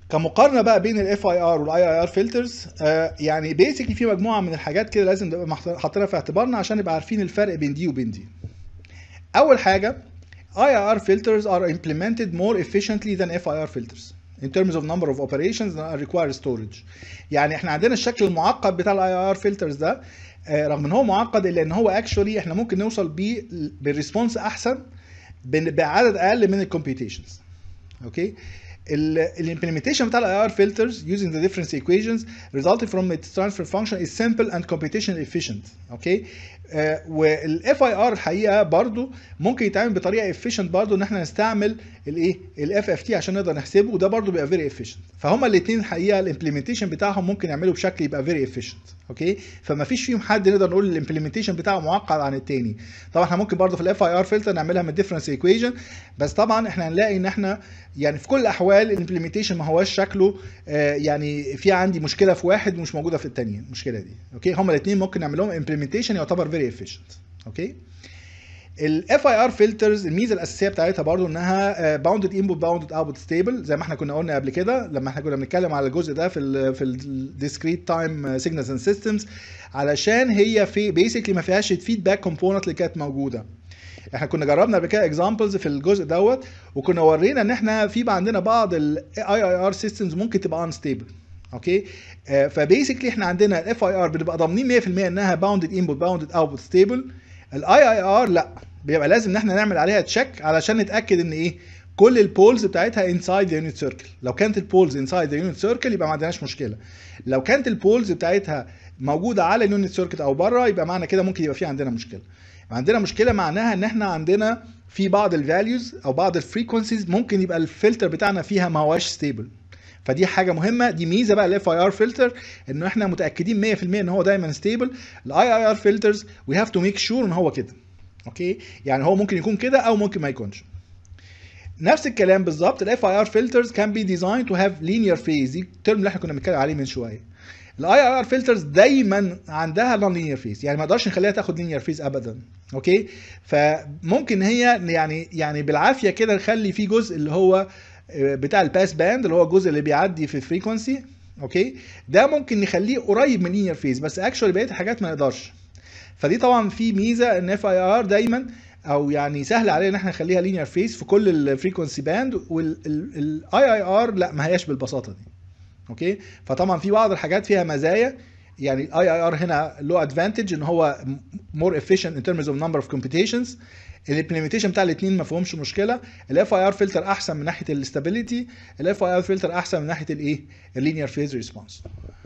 كمقارنه بقى بين الاف اي ار والاي اي ار فلترز يعني بيسكلي في مجموعه من الحاجات كده لازم نبقى محط- حاطينها في اعتبارنا عشان نبقى عارفين الفرق بين دي وبين دي اول حاجه IIR filters are implemented more efficiently than FIR filters in terms of number of operations that require storage يعني احنا عندنا الشكل المعقد بتاع الاي IIR filters ده آه، رغم ان هو معقد الا ان هو اكشولي احنا ممكن نوصل بيه بالريسبونس احسن بن- بعدد اقل من الكمبيوتيشنز اوكي الامبلمنتيشن بتاع الاي ار فلترز using the difference equations resulting from its transfer function is simple and computationally efficient اوكي والاف اي ار الحقيقه برضو ممكن يتعمل بطريقه efficient برضو ان احنا نستعمل الايه الاف اف تي عشان نقدر نحسبه وده برضو بيبقى فيري efficient فهما الاثنين الحقيقه الامبلمنتيشن بتاعهم ممكن يعملوا بشكل يبقى فيري efficient اوكي فما فيش فيهم حد نقدر نقول الامبلمنتيشن بتاعه معقد عن التاني طبعا احنا ممكن برضو في الاف اي ار فلتر نعملها من ديفرنس ايكويشن بس طبعا احنا هنلاقي ان احنا يعني في كل الاحوال الامبلمنتيشن ما هوش شكله آه، يعني في عندي مشكله في واحد ومش موجوده في الثانيه المشكله دي اوكي هما الاثنين ممكن نعمل لهم امبلمنتيشن يعتبر فيري efficient اوكي الاف اي ار فلترز الميزه الاساسيه بتاعتها برضو انها باوندد انبوت باوندد اوتبوت ستيبل زي ما احنا كنا قلنا قبل كده لما احنا كنا بنتكلم على الجزء ده في ال في الديسكريت تايم سيجنالز اند سيستمز علشان هي في بيسكلي ما فيهاش الفيدباك كومبوننت اللي كانت موجوده احنا كنا جربنا قبل كده اكزامبلز في الجزء دوت وكنا ورينا ان احنا في بقى عندنا بعض الاي اي ار سيستمز ممكن تبقى انستيبل اوكي آه، فبيسكلي احنا عندنا الاف اي ار بنبقى ضامنين 100% انها باوندد انبوت باوندد اوتبوت ستيبل الاي اي ار لا بيبقى لازم ان احنا نعمل عليها تشيك علشان نتاكد ان ايه كل البولز بتاعتها انسايد ذا يونت سيركل لو كانت البولز انسايد ذا يونت سيركل يبقى ما عندناش مشكله لو كانت البولز بتاعتها موجوده على اليونت سيركت او بره يبقى معنى كده ممكن يبقى في عندنا مشكله عندنا مشكله معناها ان احنا عندنا في بعض الفاليوز او بعض الفريكونسيز ممكن يبقى الفلتر بتاعنا فيها ما هواش ستيبل فدي حاجه مهمه دي ميزه بقى الاف اي ار فلتر ان احنا متاكدين 100% ان هو دايما ستيبل الاي اي ار فلترز وي هاف تو ميك شور ان هو كده اوكي يعني هو ممكن يكون كده او ممكن ما يكونش نفس الكلام بالظبط الاف اي ار فلترز كان بي ديزاين تو هاف لينير فيز دي الترم اللي احنا كنا بنتكلم عليه من شويه الاي اي ار فلترز دايما عندها نون لينير فيز يعني ما نقدرش نخليها تاخد لينير فيز ابدا اوكي فممكن هي يعني يعني بالعافيه كده نخلي في جزء اللي هو بتاع الباس باند اللي هو الجزء اللي بيعدي في الفريكونسي اوكي ده ممكن نخليه قريب من لينير فيز بس اكشولي بقيه الحاجات ما نقدرش فدي طبعا في ميزه ان اف اي ار دايما او يعني سهل علينا ان احنا نخليها لينير فيز في كل الفريكونسي باند والاي اي ار لا ما هياش بالبساطه دي اوكي فطبعا في بعض الحاجات فيها مزايا يعني الاي اي ار هنا له ادفانتج ان هو مور efficient in terms of number of computations الامبلمنتيشن بتاع الاثنين ما فيهمش مشكله الاف اي ار فلتر احسن من ناحيه الاستابيليتي الاف اي ار فلتر احسن من ناحيه الايه اللينير فيز ريسبونس